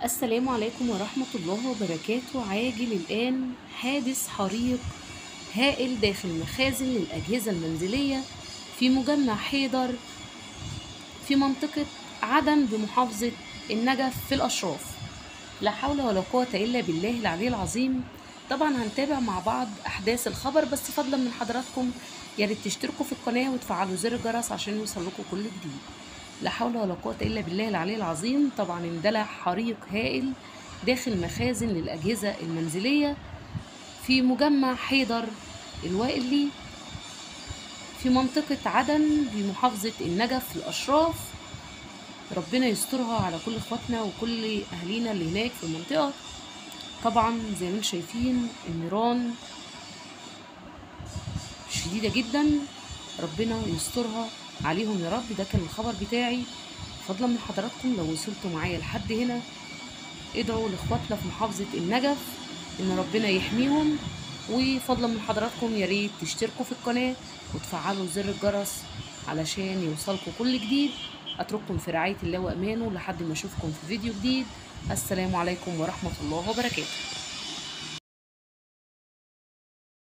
السلام عليكم ورحمة الله وبركاته عاجل الآن حادث حريق هائل داخل مخازن للأجهزة المنزلية في مجمع حيدر في منطقة عدن بمحافظة النجف في الأشراف لا حول ولا قوة إلا بالله العلي العظيم طبعا هنتابع مع بعض أحداث الخبر بس فضلا من حضراتكم يا ريت تشتركوا في القناة وتفعلوا زر الجرس عشان يوصلكوا كل جديد لا حول ولا قوة إلا بالله العلي العظيم طبعا اندلع حريق هائل داخل مخازن للأجهزة المنزلية في مجمع حيدر الوائلي في منطقة عدن بمحافظة النجف في الأشراف ربنا يسترها على كل اخواتنا وكل أهالينا اللي هناك في المنطقة طبعا زي ما انتم شايفين النيران شديدة جدا ربنا يسترها عليهم يا رب ده كان الخبر بتاعي فضلا من حضراتكم لو وصلتوا معايا لحد هنا ادعوا لاخواتنا في محافظة النجف ان ربنا يحميهم وفضلا من حضراتكم يا ريت تشتركوا في القناة وتفعلوا زر الجرس علشان يوصلكم كل جديد اترككم في رعاية الله وامانه لحد ما اشوفكم في فيديو جديد السلام عليكم ورحمة الله وبركاته